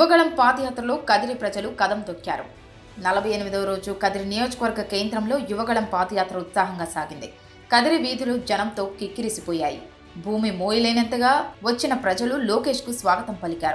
యువగళం పాదయాత్రలో కదిరి ప్రజలు కదం తొక్కారు నలభై ఎనిమిదవ రోజు కదిరి నియోజకవర్గ కేంద్రంలో యువగళం పాదయాత్ర ఉత్సాహంగా సాగింది కదిరి వీధులు జనంతో కిక్కిరిసిపోయాయి భూమి మోయలేనంతగా వచ్చిన ప్రజలు లోకేష్కు స్వాగతం పలికారు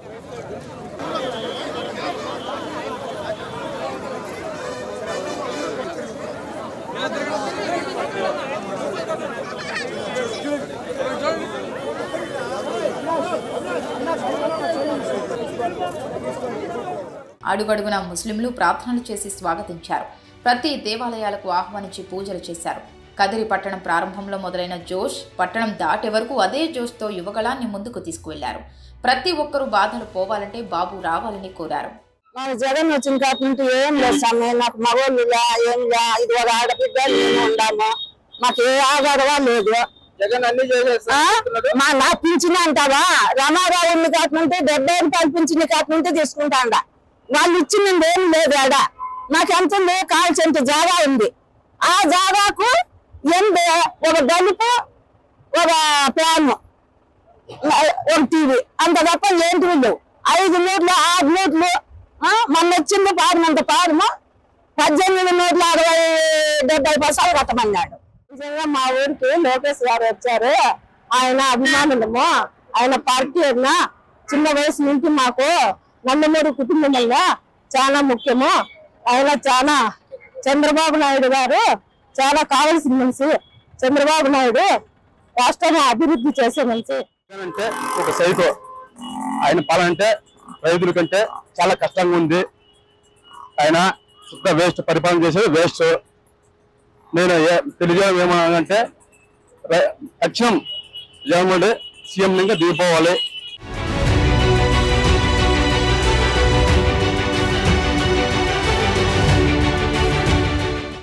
అడుగడుగున ముస్లింలు ప్రార్థనలు చేసి స్వాగతించారు ప్రతి దేవాలయాలకు ఆహ్వానించి పూజలు చేశారు కదిరి పట్టణం ప్రారంభంలో మొదలైన జోష్ పట్టణం దాటే వరకు అదే జోష్తో యువగళాన్ని ముందుకు తీసుకువెళ్లారు ప్రతి ఒక్కరూ బాధలు పోవాలంటే బాబు రావాలని కోరారు నాకు జగన్ వచ్చిన కాటి నుండి ఏం లేదు స్వామి నాకు మగోళ్ళు లే, ఏం లే ఇది ఒక ఆడబిడ్డ నేను ఉండాము మాకు ఏ ఆధారమా లేదు జగన్ అన్ని చేసేస్తా ఆ? మా నా పింఛన్ అంటావా రమారావు ఉంది కాటి నుండి డెబ్బై రూపాయలు పింఛన్ కాటి నుండి తీసుకుంటాండ వాళ్ళు ఇచ్చింది ఏం లేదు ఆడ నాకు ఎంత ఉంది కాల్చేంత జాగా ఉంది ఆ జాగాకు ఎందు ఒక గలుపు ఒక ప్యాన్ ఒక టీవీ అంత తప్ప ఏంటివి లేవు ఐదు నూట్లు ఆరు నూట్లు ఆ, మొన్న వచ్చింది పారినంత పారము పద్దెనిమిది నూట్ల అరవై డెబ్బై పైసలు కట్టమన్నాడు నిజంగా మా ఊరికి లోకేష్ గారు వచ్చారు ఆయన అభిమానులము ఆయన పార్టీ అయినా చిన్న వయసు నుంచి మాకు నందమూరి కుటుంబంలో చాలా ముఖ్యము ఆయన చాలా చంద్రబాబు నాయుడు గారు చాలా కావాల్సిన మనిషి చంద్రబాబు నాయుడు రాష్ట్రాన్ని అభివృద్ధి చేసే మనిషి జగన్ అంటే ఒక సైకో ఆయన పాలన అంటే రైతుల కంటే చాలా కష్టంగా ఉంది ఆయన శుద్ధ వేస్ట్ పరిపాలన చేసేది వేస్ట్ నేను ఏ- తెలియజేయడం ఏమన్నానంటే ర- తక్షణం జగన్మోహన్ రెడ్డి సీఎం లింగా దిగిపోవాలి